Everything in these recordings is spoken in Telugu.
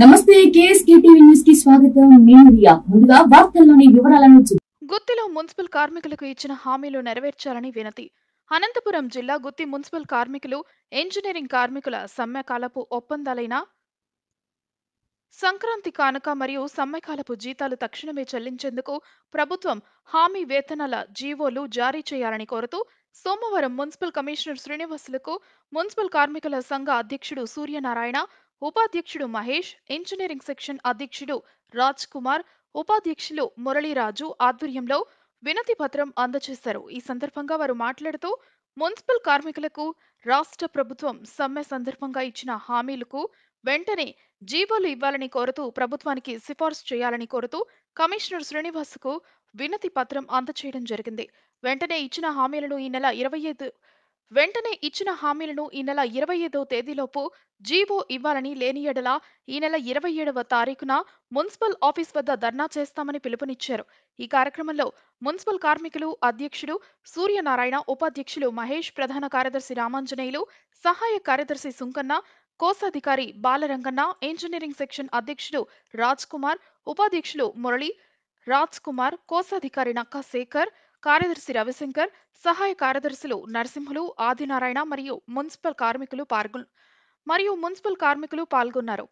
నమస్తే కేఎస్కే టీవీ న్యూస్ కి స్వాగతం నేను రియా ముందుగా వార్తల్లోని వివరాలను చూ- గుత్తిలో మున్సిపల్ కార్మికులకు ఇచ్చిన హామీలు నెరవేర్చాలని వినతి అనంతపురం జిల్లా గుత్తి మున్సిపల్ కార్మికులు ఇంజనీరింగ్ కార్మికుల సమ్మెకాలపు ఒప్పందాలైన సంక్రాంతి కానుక మరియు సమ్మెకాలపు జీతాలు తక్షణమే చెల్లించేందుకు ప్రభుత్వం హామీ వేతనాల జీవోలు జారీ చేయాలని కోరుతూ సోమవారం మున్సిపల్ కమిషనర్ శ్రీనివాసులకు మున్సిపల్ కార్మికుల సంఘ అధ్యక్షుడు సూర్యనారాయణ ఉపాధ్యక్షుడు మహేష్ ఇంజనీరింగ్ సెక్షన్ అధ్యక్షుడు రాజ్ కుమార్ ఉపాధ్యక్షులు మురళీరాజు ఆధ్వర్యంలో వినతి పత్రం అందజేశారు ఈ సందర్భంగా వారు మాట్లాడుతూ మున్సిపల్ కార్మికులకు రాష్ట్ర ప్రభుత్వం సమ్మె సందర్భంగా ఇచ్చిన హామీలకు వెంటనే జీవోలు ఇవ్వాలని కోరుతూ ప్రభుత్వానికి సిఫార్సు చేయాలని కోరుతూ కమిషనర్ శ్రీనివాస్కు వినతి పత్రం అందజేయడం జరిగింది వెంటనే ఇచ్చిన హామీలను ఈ నెల ఇరవై ఐదు వెంటనే ఇచ్చిన హామీలను ఈ నెల ఇరవై ఐదో తేదీలోపు జీవో ఇవ్వాలని లేని ఎడల ఈ నెల ఇరవై ఏడవ తారీఖున మున్సిపల్ ఆఫీస్ వద్ద ధర్నా చేస్తామని పిలుపునిచ్చారు ఈ కార్యక్రమంలో మున్సిపల్ కార్మికులు అధ్యక్షుడు సూర్యనారాయణ ఉపాధ్యక్షులు మహేష్ ప్రధాన కార్యదర్శి రామాంజనేయులు సహాయ కార్యదర్శి సుంకన్న కోశాధికారి బాలరంగన్న ఇంజనీరింగ్ సెక్షన్ అధ్యక్షుడు రాజ్ కుమార్ ఉపాధ్యక్షులు మురళి రాజ్ కుమార్ కోశాధికారి నక్కా శేఖర్ కార్యదర్శి రవిశంకర్ సహాయ కార్యదర్శులు నరసింహులు ఆదినారాయణ మరియు మున్సిపల్ కార్మికులు పాల్గొ మరియు మున్సిపల్ కార్మికులు పాల్గొన్నారు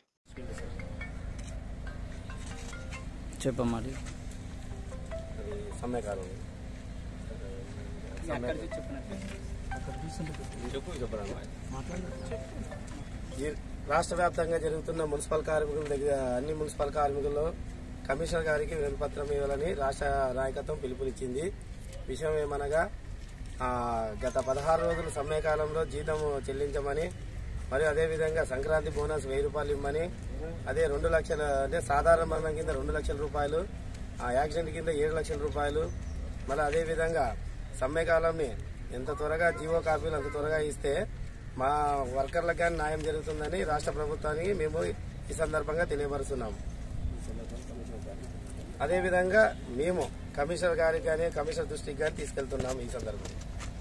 చెప్పమ్మా అది అది సమ్మెకాలం చెప్పు చెప్పరా ఈ రాష్ట్ర వ్యాప్తంగా జరుగుతున్న మున్సిపల్ కార్మికుల దగ్గర అన్ని మున్సిపల్ కార్మికుల్లో కమిషనర్ గారికి వినపత్రం ఇవ్వాలని రాష్ట్ర నాయకత్వం పిలుపునిచ్చింది విషయం ఏమనగా ఆ, గత పదహారు రోజుల సమ్మె కాలంలో జీతం చెల్లించమని మరియు అదేవిధంగా సంక్రాంతి బోనస్ వెయ్యి రూపాయలు ఇమ్మని అదే రెండు లక్షల అంటే సాధారణ మరణం కింద రెండు లక్షల రూపాయలు ఆ యాక్సిడెంట్ కింద ఏడు లక్షల రూపాయలు మళ్ళీ అదేవిధంగా సమ్మె కాలంని ఎంత త్వరగా జీవో కాపీలు అంత త్వరగా ఇస్తే మా వర్కర్లకు కానీ న్యాయం జరుగుతుందని రాష్ట్ర ప్రభుత్వానికి మేము ఈ సందర్భంగా తెలియపరుస్తున్నాము అదేవిధంగా మేము కమిషనర్ గారికి కానీ కమిషనర్ దృష్టికి కానీ తీసుకెళ్తున్నాము ఈ సందర్భంగా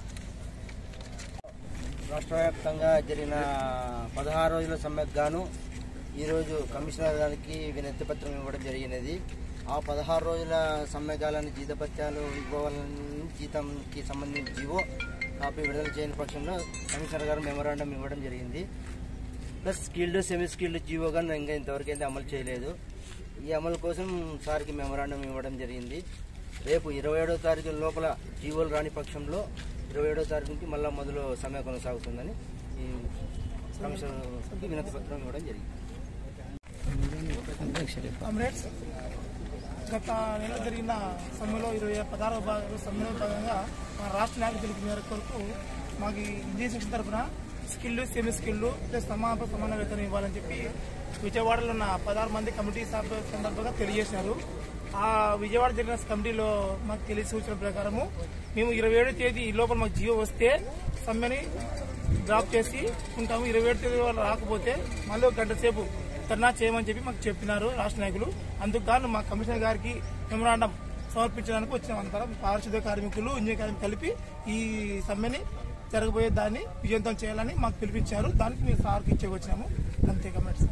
రాష్ట్ర వ్యాప్తంగా జరిగిన పదహారు రోజుల సమ్మెకు గాను ఈరోజు కమిషనర్ గారికి వినతి పత్రం ఇవ్వడం జరిగినది ఆ పదహారు రోజుల సమ్మె కాలాన్ని జీతపత్యాలు ఇవ్వాలని జీతంకి సంబంధించి జీవో కాపీ విడుదల చేయని పక్షంలో కమిషనర్ గారు మెమోరాండం ఇవ్వడం జరిగింది plus skilled semi skilled GO కానీ ఇంకా ఇంతవరకు అయితే అమలు చేయలేదు ఈ అమలు కోసం సార్కి మెమోరాండం ఇవ్వడం జరిగింది రేపు ఇరవై ఏడో తారీఖు లోపల జీవోలు రాని పక్షంలో ఇరవై ఏడో తారీఖు నుంచి మళ్ళా మొదలు సమ్మె కొనసాగుతుందని ఈ కమిషనర్కి వినతి పత్రం ఇవ్వడం జరిగింది కామ్రేడ్స్ గత నెల జరిగిన సమ్మెలో ఇరవై పదహారవ భాగంలో సమ్మెలో భాగంగా మన రాష్ట్ర నాయకుల పిలుపు మేరకు కొరకు మాకు ఈ ఇండియన్ సెక్షన్ తరఫున స్కిల్డ్ సెమీ స్కిల్డ్ ప్లస్ సమాన సమాన వేతనం ఇవ్వాలని చెప్పి విజయవాడలో ఉన్న పదహారు మంది కమిటీ సభ సందర్భంగా తెలియజేశారు ఆ విజయవాడ జరిగిన కమిటీలో మాకు తెలియ సూచన ప్రకారము మేము ఇరవై ఏడో తేదీ ఈ లోపల మాకు జియో వస్తే సమ్మెని డ్రాప్ చేసి ఉంటాము ఇరవై ఏడు తేదీ వాళ్ళు రాకపోతే మళ్ళీ ఒక గంట సేపు ధర్నా చేయమని చెప్పి మాకు చెప్పినారు రాష్ట్ర నాయకులు అందుకు గాను మా కమిషనర్ గారికి మెమరాండం సమర్పించడానికి వచ్చిన అంతరం పారిశుద్ధ కార్మికులు ఇంజనీర్ కార్మికులు కలిపి ఈ సమ్మెని జరగబోయే దాన్ని విజయవంతం చేయాలని మాకు పిలిపించారు దానికి మేము సార్కి ఇచ్చే వచ్చినాము అంతే కమెంట్స్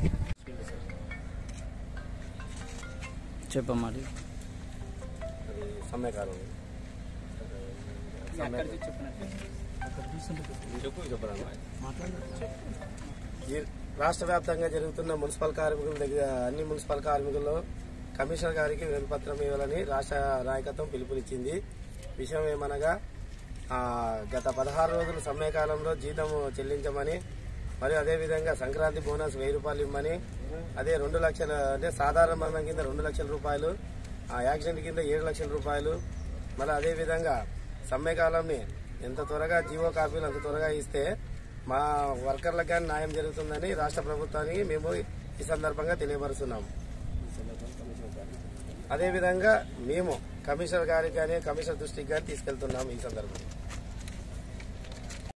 చెప్పమ్మా అది అది సమ్మెకాలం చెప్పు చెప్పరా ఈ రాష్ట్ర వ్యాప్తంగా జరుగుతున్న మున్సిపల్ కార్మికుల దగ్గర అన్ని మున్సిపల్ కార్మికుల్లో కమిషనర్ గారికి వినపత్రం ఇవ్వాలని రాష్ట్ర నాయకత్వం పిలుపునిచ్చింది విషయం ఏమనగా ఆ, గత పదహారు రోజుల సమ్మె కాలంలో జీతం చెల్లించమని మరియు అదేవిధంగా సంక్రాంతి బోనస్ వెయ్యి రూపాయలు ఇమ్మని అదే రెండు లక్షల అంటే సాధారణ మరణం కింద రెండు లక్షల రూపాయలు ఆ యాక్సిడెంట్ కింద ఏడు లక్షల రూపాయలు మళ్ళీ అదేవిధంగా సమ్మె కాలంని ఎంత త్వరగా జీవో కాపీలు అంత త్వరగా ఇస్తే మా వర్కర్లకు కానీ న్యాయం జరుగుతుందని రాష్ట్ర ప్రభుత్వానికి మేము ఈ సందర్భంగా తెలియపరుస్తున్నాము అదేవిధంగా మేము కమిషనర్ గారికి కానీ కమిషనర్ దృష్టికి కానీ తీసుకెళ్తున్నాము ఈ సందర్భంగా